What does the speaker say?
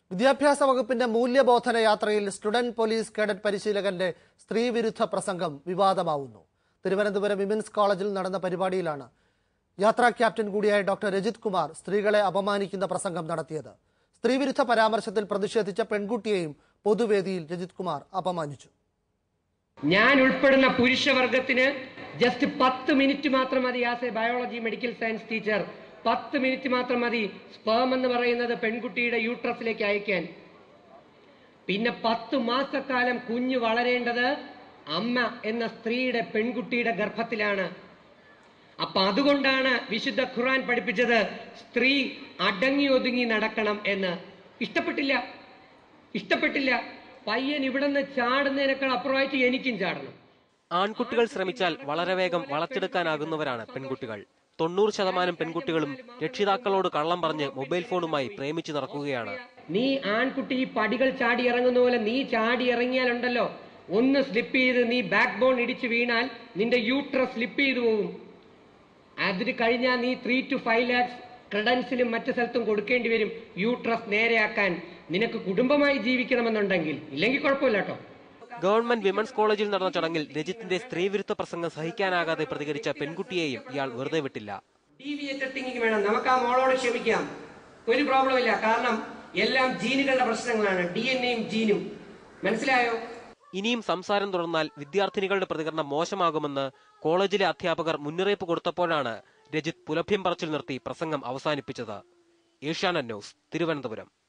വിദ്യാഭ്യാസ വകുപ്പിന്റെ മൂല്യബോധന യാത്രയിൽ സ്റ്റുഡന്റ് പോലീസ് കേഡറ്റ് പരിശീലകന്റെ സ്ത്രീവിരുദ്ധ പ്രസംഗം വിവാദമാവുന്നു തിരുവനന്തപുരം വിമൻസ് കോളേജിൽ നടന്ന പരിപാടിയിലാണ് യാത്രാ ക്യാപ്റ്റൻ കൂടിയായ ഡോക്ടർ രജിത് കുമാർ സ്ത്രീകളെ അപമാനിക്കുന്ന പ്രസംഗം നടത്തിയത് സ്ത്രീവിരുദ്ധ പരാമർശത്തിൽ പ്രതിഷേധിച്ച പെൺകുട്ടിയെയും പൊതുവേദിയിൽ രജിത് കുമാർ അപമാനിച്ചു ഞാൻ ഉൾപ്പെടുന്ന പുരുഷവർഗത്തിന് ജസ്റ്റ് പത്ത് മിനിറ്റ് മാത്രം മതി as a biology medical science teacher പത്ത് മിനിറ്റ് മാത്രം മതി സ്പേം എന്ന് പറയുന്നത് പെൺകുട്ടിയുടെ യൂട്രസിലേക്ക് അയക്കാൻ പിന്നെ പത്ത് മാസക്കാലം കുഞ്ഞ് വളരേണ്ടത് അമ്മ എന്ന സ്ത്രീയുടെ പെൺകുട്ടിയുടെ ഗർഭത്തിലാണ് അപ്പൊ അതുകൊണ്ടാണ് വിശുദ്ധ ഖുർആൻ പഠിപ്പിച്ചത് സ്ത്രീ അടങ്ങി ഒതുങ്ങി നടക്കണം എന്ന് ഇഷ്ടപ്പെട്ടില്ല ഇഷ്ടപ്പെട്ടില്ല പയ്യൻ ഇവിടുന്ന് ചാടുന്നതിനേക്കാൾ അപ്പുറമായിട്ട് എനിക്കും ചാടണം ആൺകുട്ടികൾ ശ്രമിച്ചാൽ വളരെ വേഗം വളച്ചെടുക്കാനാകുന്നവരാണ് പെൺകുട്ടികൾ തൊണ്ണൂറ് ശതമാനം പെൺകുട്ടികളും രക്ഷിതാക്കളോട് കള്ളം പറഞ്ഞ് മൊബൈൽ ഫോണുമായി പ്രേമിച്ചു നടക്കുകയാണ് നീ ആൺകുട്ടി ഈ പടികൾ ചാടി ഇറങ്ങുന്ന പോലെ നീ ചാടി ഇറങ്ങിയാലുണ്ടല്ലോ ഒന്ന് സ്ലിപ്പ് ചെയ്ത് നീ ബാക്ക് ബോൺ ഇടിച്ചു വീണാൽ നിന്റെ യൂട്രസ് സ്ലിപ്പ് ചെയ്തു പോകും അതിന് കഴിഞ്ഞാൽ നീ ത്രീ ടു ഫൈവ് ലാക്സ് ക്രെഡൻസിലും മറ്റു സ്ഥലത്തും കൊടുക്കേണ്ടി വരും യൂട്രസ് നേരെയാക്കാൻ നിനക്ക് കുടുംബമായി ജീവിക്കണമെന്നുണ്ടെങ്കിൽ ഇല്ലെങ്കിൽ കുഴപ്പമില്ല കേട്ടോ ഗവൺമെന്റ് വിമൻസ് കോളേജിൽ നടന്ന ചടങ്ങിൽ രജിത്തിന്റെ സ്ത്രീവിരുദ്ധ പ്രസംഗം സഹിക്കാനാകാതെ പ്രതികരിച്ച പെൺകുട്ടിയെയും ഇയാൾ വെറുതെ വിട്ടില്ല ഡീവിയേറ്റഡ് തിങ്കിങ് വേണം നമുക്ക് ആ മോളോട് ക്ഷമിക്കാം ഒരു പ്രോബ്ലം ഇല്ല കാരണം എല്ലാം ജീനുകളുടെ പ്രശ്നങ്ങളാണ് ഡി എൻ എയും ജീനും മനസ്സിലായോ ഇനിയും സംസാരം തുടർന്നാൽ വിദ്യാർത്ഥിനികളുടെ പ്രതികരണം മോശമാകുമെന്ന് കോളേജിലെ അധ്യാപകർ മുന്നറിയിപ്പ് കൊടുത്തപ്പോഴാണ് രജിത് പുലഭ്യം പറച്ചിൽ നിർത്തി പ്രസംഗം അവസാനിപ്പിച്ചത് ഏഷ്യാനെറ്റ് ന്യൂസ് തിരുവനന്തപുരം